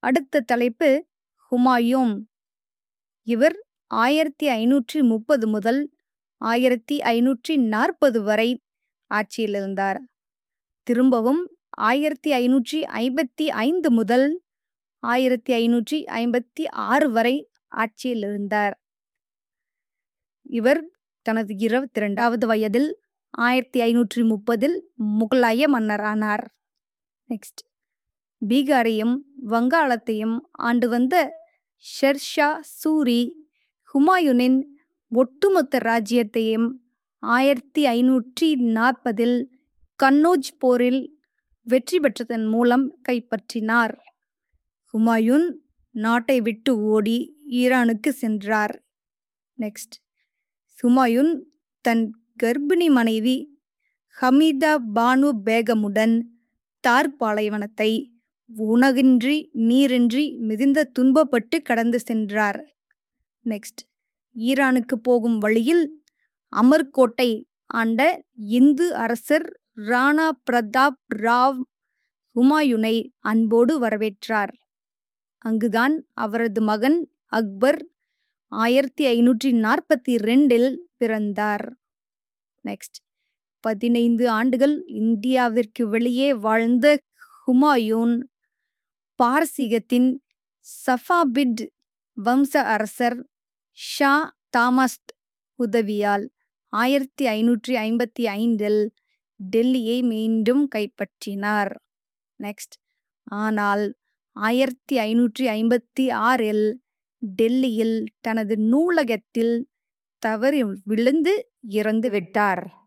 அடுத்த தலைப்பு ஹுமாயூன் இவர் ஆயிரத்தி ஐநூற்றி முப்பது முதல் ஆயிரத்தி ஐநூற்றி நாற்பது வரை ஆட்சியில் இருந்தார் திரும்பவும் ஆயிரத்தி ஐநூற்றி ஐம்பத்தி ஐந்து முதல் ஆயிரத்தி ஐநூற்றி ஐம்பத்தி ஆறு வரை ஆட்சியில் இருந்தார் இவர் தனது இருபத்தி இரண்டாவது வயதில் ஆயிரத்தி ஐநூற்றி முப்பதில் முகலாய மன்னரானார் நெக்ஸ்ட் பீகாரையும் வங்காளத்தையும் ஆண்டு வந்த ஷெர்ஷா சூரி ஹுமாயூனின் ஒட்டுமொத்த ராஜ்யத்தையும் ஆயிரத்தி ஐநூற்றி நாற்பதில் கன்னோஜ் போரில் வெற்றி பெற்றதன் மூலம் கைப்பற்றினார் ஹுமாயூன் நாட்டை விட்டு ஓடி ஈரானுக்கு சென்றார் நெக்ஸ்ட் ஹுமாயூன் தன் கர்ப்பிணி மனைவி ஹமீதா பானு பேகமுடன் தார் பாலைவனத்தை உணவின்றி நீரின்றி மிகுந்த துன்பப்பட்டு கடந்து சென்றார் நெக்ஸ்ட் ஈரானுக்கு போகும் வழியில் அமர்கோட்டை ஆண்ட இந்து அரசர் ராணா பிரதாப் ராவ் ஹுமாயூனை அன்போடு வரவேற்றார் அங்குதான் அவரது மகன் அக்பர் ஆயிரத்தி ஐநூற்றி நாற்பத்தி ரெண்டில் பிறந்தார் நெக்ஸ்ட் பதினைந்து ஆண்டுகள் இந்தியாவிற்கு வெளியே வாழ்ந்த ஹுமாயூன் பாரசீகத்தின் சஃபாபிட் வம்ச அரசர் ஷா தாமஸ்ட் உதவியால் ஆயிரத்தி ஐநூற்றி ஐம்பத்தி ஐந்தில் டெல்லியை மீண்டும் கைப்பற்றினார் நெக்ஸ்ட் ஆனால் ஆயிரத்தி ஐநூற்றி ஐம்பத்தி ஆறில் டெல்லியில் தனது நூலகத்தில் தவறி விழுந்து இறந்து விட்டார்